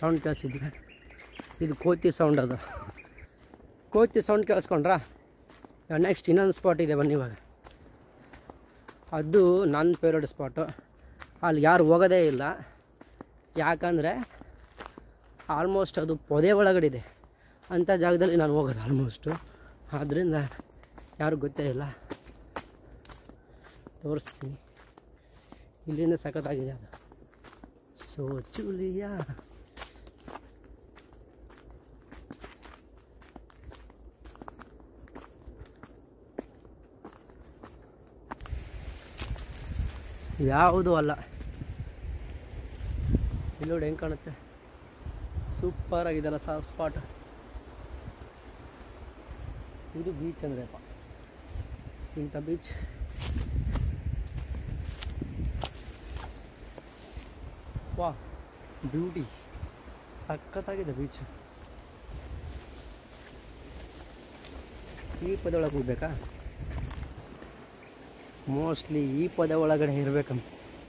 Sound ಕೇಳಿಸಿದ್ರೆ ಇದು ಕೋತಿ sound ಅದು ಕೋತಿ ಸೌಂಡ್ ಕೇಳಿಸ್ಕೊಂಡ್ರಾ ನೆಕ್ಸ್ಟ್ ಇನ್ನೊಂದು ಸ್ಪಾಟ್ ಇದೆ ಬನ್ನಿ ಇವಾಗ ಅದು ನನ್ನ ಫೇವ್ರೇಟ್ ಸ್ಪಾಟು ಅಲ್ಲಿ ಯಾರು ಹೋಗೋದೇ ಇಲ್ಲ ಯಾಕಂದರೆ ಆಲ್ಮೋಸ್ಟ್ ಅದು ಪೊದೆ ಒಳಗಡೆ ಇದೆ ಅಂಥ ಜಾಗದಲ್ಲಿ ನಾನು ಹೋಗೋದು ಆಲ್ಮೋಸ್ಟು ಆದ್ದರಿಂದ ಯಾರು ಗೊತ್ತೇ ಇಲ್ಲ ತೋರಿಸ್ತೀನಿ ಇಲ್ಲಿಂದ ಸಖತ್ತಾಗಿದೆ ಅದು ಸೊ ಚುಲಿಯ ಯಾವುದೂ ಅಲ್ಲ ಇಲ್ಲಿ ನೋಡಿ ಹೆಂಗೆ ಕಾಣುತ್ತೆ ಸೂಪರ್ ಆಗಿದೆಲ್ಲ ಸಾ ಸ್ಪಾಟ್ ಇದು ಬೀಚ್ ಅಂದ್ರೆಪ್ಪ ಇಂಥ ಬೀಚ್ ವಾ ಬ್ಯೂಟಿ ಸಖತ್ತಾಗಿದೆ ಬೀಚ್ ಈ ಪದ ಒಳಗೆ ಹೋಗ್ಬೇಕಾ ಮೋಸ್ಟ್ಲಿ ಈ ಪದ ಒಳಗಡೆ ಇರ್ಬೇಕಂತ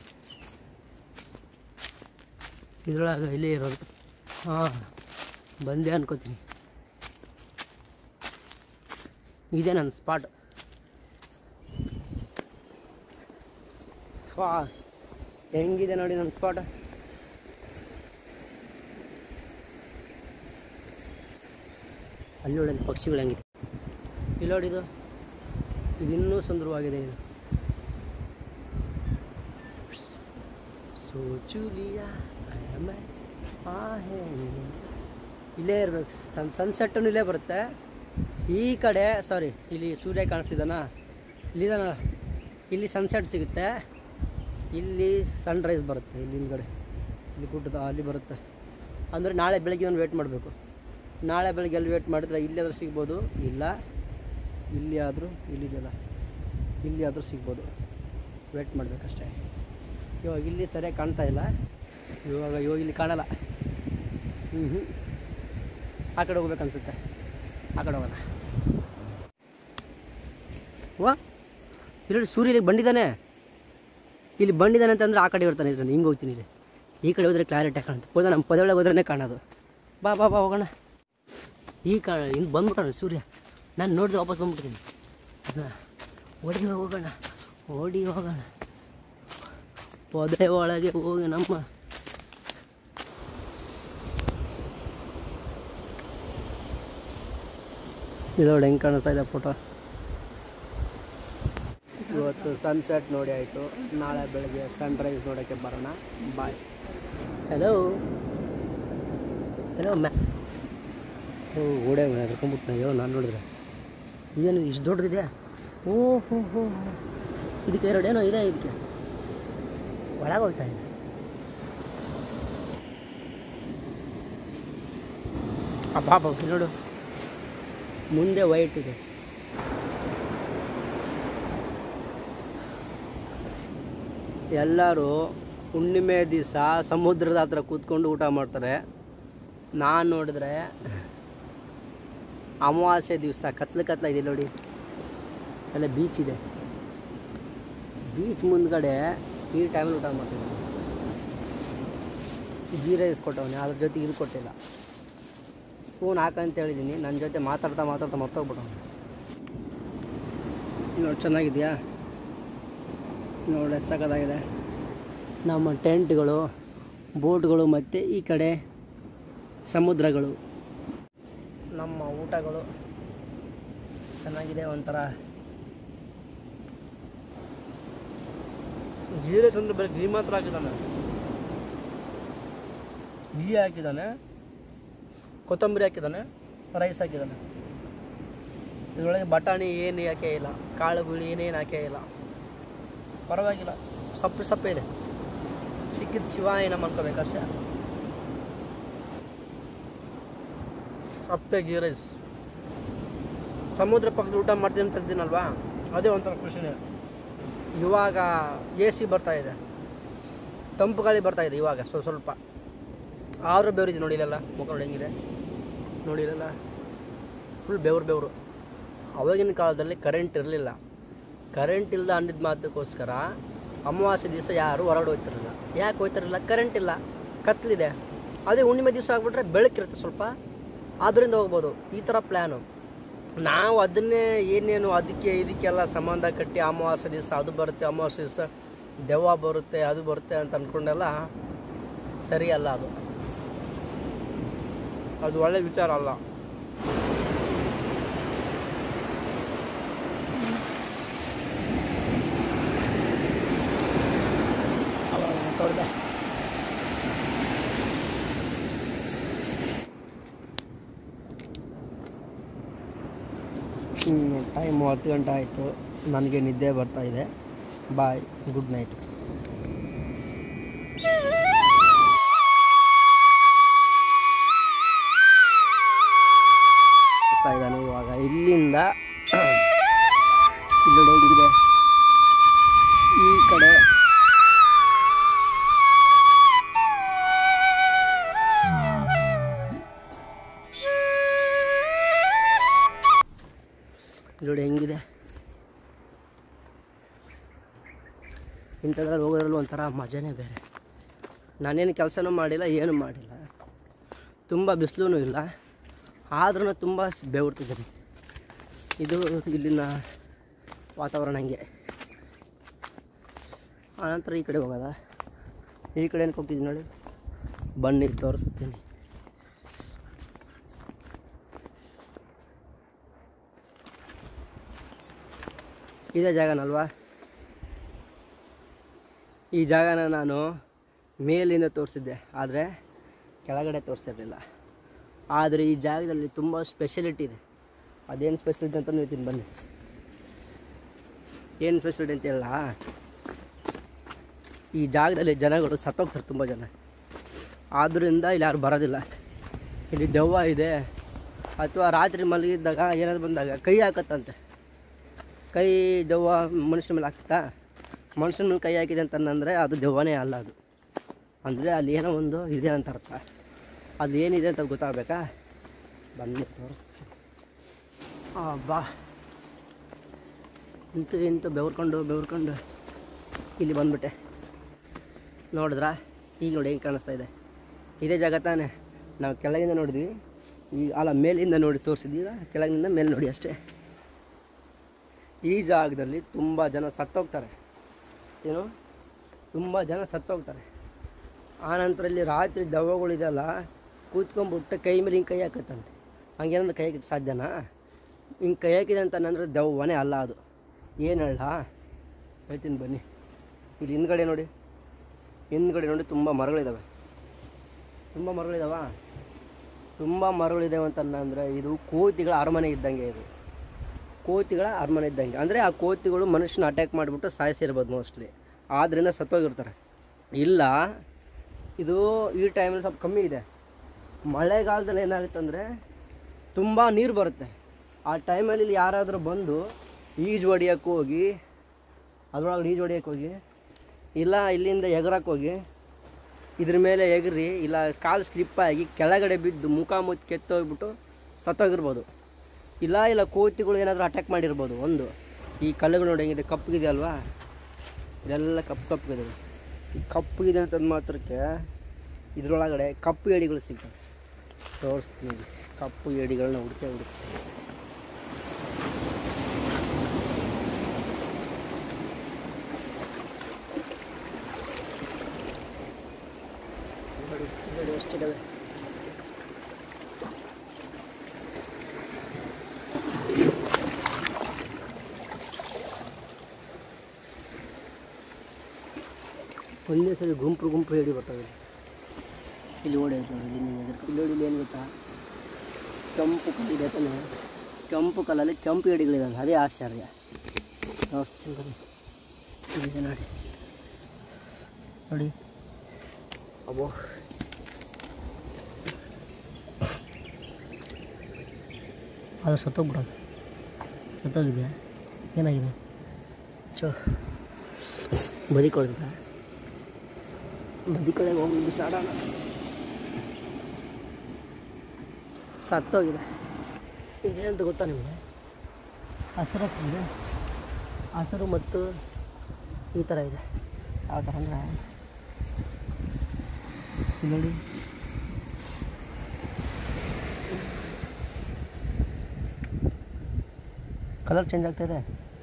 ಇದ್ರೊಳಗೆ ಇಲ್ಲೇ ಇರೋದು ಹಾಂ ಬಂದೆ ಅನ್ಕೋತೀನಿ ಇದೇ ನನ್ನ ಸ್ಪಾಟ್ ವಾ ಹೆಂಗಿದೆ ನೋಡಿ ನನ್ನ ಸ್ಪಾಟ್ ಅಲ್ಲಿ ನೋಡಿ ಅಲ್ಲಿ ಪಕ್ಷಿಗಳು ಹೆಂಗಿದೆ ಇಲ್ಲಿ ನೋಡಿ ಇದು ಇದು ಇನ್ನೂ ಸುಂದರವಾಗಿದೆ ಇದು ಸೋಚುಲಿಯ ಇಲ್ಲೇ ಇರ್ಬೇಕು ಸನ್ ಸನ್ಸೆಟ್ಟು ಇಲ್ಲೇ ಬರುತ್ತೆ ಈ ಕಡೆ ಸಾರಿ ಇಲ್ಲಿ ಸೂರ್ಯ ಕಾಣಿಸ್ತಿದ್ದಾನ ಇಲ್ಲಿದಾನ ಇಲ್ಲಿ ಸನ್ಸೆಟ್ ಸಿಗುತ್ತೆ ಇಲ್ಲಿ ಸನ್ರೈಸ್ ಬರುತ್ತೆ ಇಲ್ಲಿ ಹಿಂದ್ಗಡೆ ಇಲ್ಲಿ ಗುಡ್ಡದ ಅಲ್ಲಿ ಬರುತ್ತೆ ಅಂದರೆ ನಾಳೆ ಬೆಳಗ್ಗೆ ಒಂದು ವೇಟ್ ಮಾಡಬೇಕು ನಾಳೆ ಬೆಳಗ್ಗೆ ಅಲ್ಲಿ ವೇಟ್ ಮಾಡಿದ್ರೆ ಇಲ್ಲಿ ಆದರೂ ಸಿಗ್ಬೋದು ಇಲ್ಲ ಇಲ್ಲಿ ಆದರೂ ಇಲ್ಲಿದೆಯಲ್ಲ ಇಲ್ಲಿ ಆದರೂ ಸಿಗ್ಬೋದು ವೇಟ್ ಮಾಡಬೇಕಷ್ಟೇ ಇವಾಗ ಇಲ್ಲಿ ಸರಿಯಾಗಿ ಕಾಣ್ತಾ ಇಲ್ಲ ಇವಾಗ ಇವಾಗ ಇಲ್ಲಿ ಕಾಣಲ್ಲ ಹ್ಞೂ ಹ್ಞೂ ಆ ಕಡೆ ಹೋಗ್ಬೇಕು ಅನ್ಸುತ್ತೆ ಆ ಕಡೆ ಹೋಗೋಣ ವಾ ಇಲ್ಲಿ ಸೂರ್ಯ ಇಲ್ಲಿಗೆ ಬಂದಿದ್ದಾನೆ ಇಲ್ಲಿ ಬಂದಿದ್ದಾನೆ ಅಂತಂದ್ರೆ ಆ ಕಡೆ ಇರ್ತಾನೆ ನಾನು ಹಿಂಗೆ ಹೋಗ್ತೀನಿ ಇಲ್ಲಿ ಈ ಕಡೆ ಹೋದರೆ ಕ್ಲಾರಿಟಿ ಕಾಣುತ್ತೆ ಪದ ನಮ್ಮ ಪದ ಒಳಗೆ ಹೋದ್ರೇ ಕಾಣೋದು ಬಾ ಬಾ ಬಾ ಹೋಗೋಣ ಈ ಕಾ ಹಿಂಗೆ ಬಂದ್ಬಿಟ್ಟಣ ಸೂರ್ಯ ನಾನು ನೋಡಿದೆ ವಾಪಸ್ ಬಂದ್ಬಿಟ್ಟಿದ್ದೀನಿ ಅದನ್ನ ಓಡಿ ಹೋಗೋಣ ಓಡಿ ಹೋಗೋಣ ಪೊದೆ ಒಳಗೆ ಹೋಗಿ ನಮ್ಮ ಇದೊಳ್ಳೆ ಹೆಂಗೆ ಕಾಣಿಸ್ತಾ ಇದೆ ಫೋಟೋ ಇವತ್ತು ಸನ್ಸೆಟ್ ನೋಡಿ ಆಯಿತು ನಾಳೆ ಬೆಳಗ್ಗೆ ಸನ್ರೈಸ್ ನೋಡೋಕ್ಕೆ ಬರೋಣ ಬಾಯ್ ಹಲೋ ಹಲೋ ಮ್ಯಾ ಓ ಓಡೆ ಹಿಡ್ಕೊಂಬಿಟ್ಟು ಅಯ್ಯೋ ನಾನು ನೋಡಿದ್ರೆ ಇದೇನು ಇಷ್ಟು ದೊಡ್ಡದಿದೆ ಓ ಹೋ ಹೋ ಹೋ. ಇದಕ್ಕೆ ಎರಡೇನೋ ಇದೆ ಇದಕ್ಕೆ ಒಳಗೆ ಹೋಗ್ತಾ ಇದೆ ಅಬ್ಬಾ ಅಬ್ಬಾ, ಇಲ್ಲಿ ನೋಡು ಮುಂದೆ ವೈಟ್ ಇದೆ ಎಲ್ಲರೂ ಹುಣ್ಣಿಮೆ ದಿವಸ ಸಮುದ್ರದ ಹತ್ರ ಕೂತ್ಕೊಂಡು ಊಟ ಮಾಡ್ತಾರೆ ನಾನು ನೋಡಿದ್ರೆ ಅಮಾವಾಸ್ಯೆ ದಿವಸ ಕತ್ಲು ಕತ್ಲ ಇದೆ ನೋಡಿ ಎಲ್ಲ ಬೀಚ್ ಇದೆ ಬೀಚ್ ಮುಂದ್ಗಡೆ ಈ ಟೈಮಲ್ಲಿ ಊಟ ಮಾಡ್ತಿದ್ದೀನಿ ಗೀ ರೈಸ್ ಕೊಟ್ಟವನೆ ಅದ್ರ ಜೊತೆಗೆ ಇದು ಕೊಟ್ಟಿಲ್ಲ ಸ್ಪೂನ್ ಹಾಕಂತ ಹೇಳಿದ್ದೀನಿ ನನ್ನ ಜೊತೆ ಮಾತಾಡ್ತಾ ಮಾತಾಡ್ತಾ ಮರ್ತೋಗ್ಬಿಟ್ಟವನು ನೋಡಿ ಚೆನ್ನಾಗಿದೆಯಾ ನೋಡಿ ಸಖತ್ತಾಗಿದೆ ನಮ್ಮ ಟೆಂಟ್ಗಳು ಬೋಟ್ಗಳು ಮತ್ತು ಈ ಕಡೆ ಸಮುದ್ರಗಳು ನಮ್ಮ ಊಟಗಳು ಚೆನ್ನಾಗಿದೆ ಒಂಥರ ಗೀರೆ ಚಂದ್ರ ಬರೀ ಗೀ ಮಾತ್ರ ಹಾಕಿದ್ದಾನೆ ಗೀ ಹಾಕಿದ್ದಾನೆ ಕೊತ್ತಂಬರಿ ಹಾಕಿದ್ದಾನೆ ರೈಸ್ ಹಾಕಿದ್ದಾನೆ ಇದರೊಳಗೆ ಬಟಾಣಿ ಏನು ಹಾಕೇ ಇಲ್ಲ ಕಾಳುಗಳು ಏನೇನು ಹಾಕೇ ಇಲ್ಲ ಪರವಾಗಿಲ್ಲ ಸಪ್ಪೆ ಸಪ್ಪೆ ಇದೆ ಸಿಕ್ಕಿದ ಶಿವಾಯನ ಮಾಡ್ಕೋಬೇಕಷ್ಟೇ ಸಪ್ಪೆ ಗೀ ರೈಸ್ ಸಮುದ್ರ ಪಕ್ಕದ ಊಟ ಮಾಡ್ತೀನಿ ಅಂತ ಇದ್ದೀನಲ್ವಾ ಅದೇ ಒಂಥರ ಖುಷಿನೇ ಇವಾಗ ಎ ಸಿ ಬರ್ತಾ ಇದೆ ತಂಪು ಗಾಳಿ ಬರ್ತಾ ಇದೆ ಇವಾಗ ಸ್ವಲ್ಪ ಸ್ವಲ್ಪ ಆದರೂ ಬೆವರಿದೆ ನೋಡಿ ಇಲ್ಲೆಲ್ಲ ಮುಖ ನೋಡಿ ಹೆಂಗಿದೆ ನೋಡಿ ಇಲ್ಲೆಲ್ಲ ಫುಲ್ ಬೆವರು ಬೆವರು ಅವಾಗಿನ ಕಾಲದಲ್ಲಿ ಕರೆಂಟ್ ಇರಲಿಲ್ಲ ಕರೆಂಟ್ ಇಲ್ಲದ ಅಂದಿದ್ದ ಮಾತಕ್ಕೋಸ್ಕರ ಅಮಾವಾಸ್ಯೆ ದಿವಸ ಯಾರು ಹೊರಗಡೆ ಹೋಗ್ತಿರಲಿಲ್ಲ ಯಾಕೆ ಹೋಗ್ತಿರಲಿಲ್ಲ ಕರೆಂಟ್ ಇಲ್ಲ ಕತ್ಲಿದೆ ಅದೇ ಹುಣ್ಣಿಮೆ ದಿವಸ ಆಗ್ಬಿಟ್ರೆ ಬೆಳಕಿರುತ್ತೆ ಸ್ವಲ್ಪ ಅದರಿಂದ ಹೋಗ್ಬೋದು ಈ ಥರ ಪ್ಲ್ಯಾನು ನಾವು ಅದನ್ನೇ ಏನೇನು ಅದಕ್ಕೆ ಇದಕ್ಕೆಲ್ಲ ಸಂಬಂಧ ಕಟ್ಟಿ ಅಮಾವಾಸ್ಯೆ ದಿವಸ ಅದು ಬರುತ್ತೆ ಅಮಾವಾಸ್ಯೆ ದಿವಸ ದೆವ್ವ ಬರುತ್ತೆ ಅದು ಬರುತ್ತೆ ಅಂತ ಅಂದ್ಕೊಂಡೆಲ್ಲ ಸರಿಯಲ್ಲ ಅದು ಅದು ಒಳ್ಳೆ ವಿಚಾರ ಅಲ್ಲ ತೊಳ್ದೆ. ಟೈಮ್ ಹತ್ತು ಗಂಟೆ ಆಯಿತು ನನಗೆ ನಿದ್ದೆ ಬರ್ತಾ ಇದೆ ಬಾಯ್ ಗುಡ್ ನೈಟ್ ಬರ್ತಾ ಇದ್ದಾನೆ ಇವಾಗ ಇಲ್ಲಿಂದ ಇಲ್ಲಿ ನೋಡಿ ಹೇಗಿದೆ ಈ ಕಡೆ ಇಲ್ಲಿ ನೋಡಿ ಹೆಂಗಿದೆ ಇಂಥದ್ರಲ್ಲಿ ಹೋಗೋದ್ರಲ್ಲಿ ಒಂಥರ ಮಜಾನೇ ಬೇರೆ ನಾನೇನು ಕೆಲಸನೂ ಮಾಡಿಲ್ಲ ಏನೂ ಮಾಡಿಲ್ಲ ತುಂಬ ಬಿಸಿಲೂ ಇಲ್ಲ ಆದ್ರೂ ತುಂಬ ಬೆವರ್ತಿದ್ದೀನಿ ಇದು ಇಲ್ಲಿನ ವಾತಾವರಣ ಹಂಗೆ ಆನಂತರ ಈ ಕಡೆ ಹೋಗೋದ ಈ ಕಡೆ ಏನಕ್ಕೆ ಹೋಗ್ತಿದ್ದೀನಿ ನೋಡಿ ಬನ್ನಿ ತೋರಿಸ್ತೀನಿ ಇದೇ ಜಾಗನಲ್ವಾ ಈ ಜಾಗನ ನಾನು ಮೇಲಿಂದ ತೋರಿಸಿದ್ದೆ ಆದರೆ ಕೆಳಗಡೆ ತೋರಿಸಿರಲಿಲ್ಲ ಆದರೆ ಈ ಜಾಗದಲ್ಲಿ ತುಂಬ ಸ್ಪೆಷಲಿಟಿ ಇದೆ ಅದೇನು ಸ್ಪೆಷಲಿಟಿ ಅಂತ ಹೇಳ್ತೀನಿ ಬನ್ನಿ ಏನು ಸ್ಪೆಷಲಿಟಿ ಅಂತ ಹೇಳ ಈ ಜಾಗದಲ್ಲಿ ಜನಗಳು ಸತ್ತೋಗ್ತಾರೆ ತುಂಬ ಜನ ಆದ್ದರಿಂದ ಇಲ್ಲಿ ಯಾರು ಬರೋದಿಲ್ಲ ಇಲ್ಲಿ ದೆವ್ವ ಇದೆ ಅಥವಾ ರಾತ್ರಿ ಮಲಗಿದ್ದಾಗ ಏನಾದ್ರು ಬಂದಾಗ ಕೈ ಹಾಕತ್ತಂತೆ ಕೈ ದೆವ್ವ ಮನುಷ್ಯನ ಮೇಲೆ ಹಾಕ್ತಾ ಮನುಷ್ಯನ ಮೇಲೆ ಕೈ ಹಾಕಿದೆ ಅಂತಂದರೆ ಅದು ದೆವ್ವನೇ ಅಲ್ಲ ಅದು ಅಂದರೆ ಅಲ್ಲಿ ಏನೋ ಒಂದು ಇದೆ ಅಂತ ಅರ್ಥ ಅದು ಏನಿದೆ ಅಂತ ಗೊತ್ತಾಗಬೇಕಾ ಬನ್ನಿ ತೋರಿಸ್ತೀನಿ ಬಾ ಇಂತು ಇಂತು ಬೆವರ್ಕೊಂಡು ಬೆವರ್ಕೊಂಡು ಇಲ್ಲಿ ಬಂದ್ಬಿಟ್ಟೆ ನೋಡಿದ್ರಾ ಈಗ ನೋಡಿ ಹೆಂಗೆ ಕಾಣಿಸ್ತಾ ಇದೆ ಇದೇ ಜಾಗ ತಾನೇ ನಾವು ಕೆಳಗಿಂದ ನೋಡಿದ್ವಿ ಈಗ ಅಲ್ಲ ಮೇಲಿಂದ ನೋಡಿ ತೋರಿಸಿದ್ವಿ ಈಗ ಕೆಳಗಿನಿಂದ ಮೇಲೆ ನೋಡಿ ಅಷ್ಟೇ ಈ ಜಾಗದಲ್ಲಿ ತುಂಬ ಜನ ಸತ್ತೋಗ್ತಾರೆ ಏನು ತುಂಬ ಜನ ಸತ್ತೋಗ್ತಾರೆ ಆನಂತರ ಇಲ್ಲಿ ರಾತ್ರಿ ದೆವ್ವಗಳಿದೆಲ್ಲ ಕೂತ್ಕೊಂಡ್ಬಿಟ್ಟು ಕೈ ಮೇಲೆ ಹಿಂಗೆ ಕೈ ಹಾಕತ್ತಂತೆ ಹಂಗೇನಂದ್ರೆ ಕೈ ಹಾಕಕ್ಕೆ ಸಾಧ್ಯನಾ ಹಿಂಗೆ ಕೈ ಹಾಕಿದೆ ಅಂತ ಅಂದರೆ ದೆವ್ವನೇ ಅಲ್ಲ ಅದು ಏನು ಹೇಳ ಹೇಳ್ತೀನಿ ಬನ್ನಿ ಇಲ್ಲಿ ಹಿಂದ್ಗಡೆ ನೋಡಿ ಹಿಂದ್ಗಡೆ ನೋಡಿ ತುಂಬ ಮರಗಳಿದ್ದಾವೆ ತುಂಬ ಮರಗಳಿದಾವ ತುಂಬ ಮರಗಳಿದ್ದಾವೆ ಅಂತಂದರೆ ಇದು ಕೋತಿಗಳ ಅರಮನೆ ಇದ್ದಂಗೆ ಇದು ಕೋತಿಗಳ ಅರಮನೆ ಇದ್ದಂಗೆ ಅಂದರೆ ಆ ಕೋತಿಗಳು ಮನುಷ್ಯನ ಅಟ್ಯಾಕ್ ಮಾಡಿಬಿಟ್ಟು ಸಾಯಿಸಿರ್ಬೋದು ಮೋಸ್ಟ್ಲಿ ಆದ್ದರಿಂದ ಸತ್ತೋಗಿರ್ತಾರೆ ಇಲ್ಲ ಇದು ಈ ಟೈಮಲ್ಲಿ ಸ್ವಲ್ಪ ಕಮ್ಮಿ ಇದೆ ಮಳೆಗಾಲದಲ್ಲಿ ಏನಾಗುತ್ತೆ ಅಂದರೆ ತುಂಬ ನೀರು ಬರುತ್ತೆ ಆ ಟೈಮಲ್ಲಿ ಇಲ್ಲಿ ಯಾರಾದರೂ ಬಂದು ಈಜು ಹೊಡಿಯೋಕ್ಕೆ ಹೋಗಿ ಅದರೊಳಗೆ ಈಜು ಹೊಡಿಯೋಕ್ಕೆ ಹೋಗಿ ಇಲ್ಲ ಇಲ್ಲಿಂದ ಎಗರಕ್ಕೆ ಹೋಗಿ ಇದ್ರ ಮೇಲೆ ಎಗರಿ ಇಲ್ಲ ಕಾಲು ಸ್ಲಿಪ್ಪಾಗಿ ಕೆಳಗಡೆ ಬಿದ್ದು ಮುಖ ಮುಚ್ಚಿ ಕೆತ್ತೋಗ್ಬಿಟ್ಟು ಸತ್ತೋಗಿರ್ಬೋದು ಇಲ್ಲ ಇಲ್ಲ ಕೋತಿಗಳು ಏನಾದರೂ ಅಟ್ಯಾಕ್ ಮಾಡಿರ್ಬೋದು ಒಂದು ಈ ಕಲ್ಲುಗಳು ನೋಡಿ ಹೆಂಗಿದೆ ಕಪ್ಪಗಿದೆ ಅಲ್ವಾ ಇದೆಲ್ಲ ಕಪ್ಪು ಕಪ್ಪಗಿದೆ ಈ ಕಪ್ಪಗಿದೆ ಅಂತಂದು ಮಾತ್ರಕ್ಕೆ ಇದ್ರೊಳಗಡೆ ಕಪ್ಪು ಏಡಿಗಳು ಸಿಗ್ತವೆ ತೋರಿಸ್ತೀನಿ ಇಲ್ಲಿ. ಕಪ್ಪು ಏಡಿಗಳನ್ನ ಹುಡುಕೇ ಹುಡುಕ್ತೀನಿ ನೋಡಿ ನೋಡಿ ಎಷ್ಟಿದ್ದಾವೆ ಒಂದೇ ಸರಿ ಗುಂಪು ಗುಂಪು ಹೇಳಿ ಬರ್ತವೆ ಇಲ್ಲಿ ಓಡಿ ಆಯ್ತು ನೋಡಿ ಇಲ್ಲಿ ನೀವು ಎದುರು ಇಲ್ಲಿ ನೋಡಿ ಇಲ್ಲಿ ಏನು ಗೊತ್ತಾ ಕೆಂಪು ಕಲ್ಲಿದೆ ತಾನೆ ಕೆಂಪು ಕಲ್ಲಲ್ಲಿ ಕೆಂಪು ಏಡಿಗಳಿದ್ದಾವೆ ಅದೇ ಆಶ್ಚರ್ಯ ತೋರಿಸ್ತೀನಿ ಬನ್ನಿ ಇಲ್ಲಿದೆ ನೋಡಿ ನೋಡಿ ಅಬ್ಬೋ ಅದು ಸತ್ತೋಗ್ಬಿಡೋದು ಸತ್ತೋಗಿದೆಯಾ ಏನಾಗಿದೆ ಚೋ ಬದಿಕೊಳ್ದ ಬದಿಕೊಳಗೆ ಹೋಗಿ ಬಿಸಾಡೋಣ ಸತ್ತೋಗಿದೆ ಇದೆ ಅಂತ ಗೊತ್ತಾ ನಿಮಗೆ ಹಸಿರು ಹಸಿರಿದೆ ಹಸಿರು ಮತ್ತು ಈ ಥರ ಇದೆ ಯಾವ ಥರ ಅಂದರೆ ಇಲ್ಲಿ ನೋಡಿ ಕಲರ್ ಚೇಂಜ್ ಆಗ್ತಾ ಇದೆ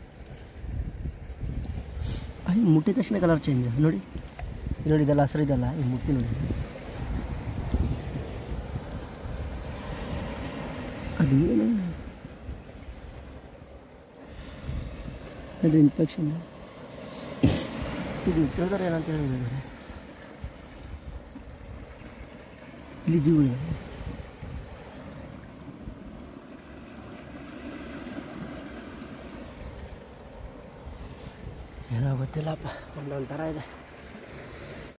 ಅಯ್ಯ ಮುಟ್ಟಿದ ತಕ್ಷಣ ಕಲರ್ ಚೇಂಜ್ ನೋಡಿ ಇಲ್ಲಿ ನೋಡಿ ಇದೆಲ್ಲ ಹಸಿರು ಇದೆಲ್ಲ ಈ ಮುಟ್ಟಿ ನೋಡಿ ಅದು ಏನು ಅದು ಇನ್ಫೆಕ್ಷನ್ ಇದು ತಿಳಿದ್ರೆ ಏನಂತ ಹೇಳಿದ್ದಾರೆ ಇಲ್ಲಿ ಜೀವಗಳು ಏನೋ ಗೊತ್ತಿಲ್ಲಪ್ಪ ಒಂದೊಂದು ಥರ ಇದೆ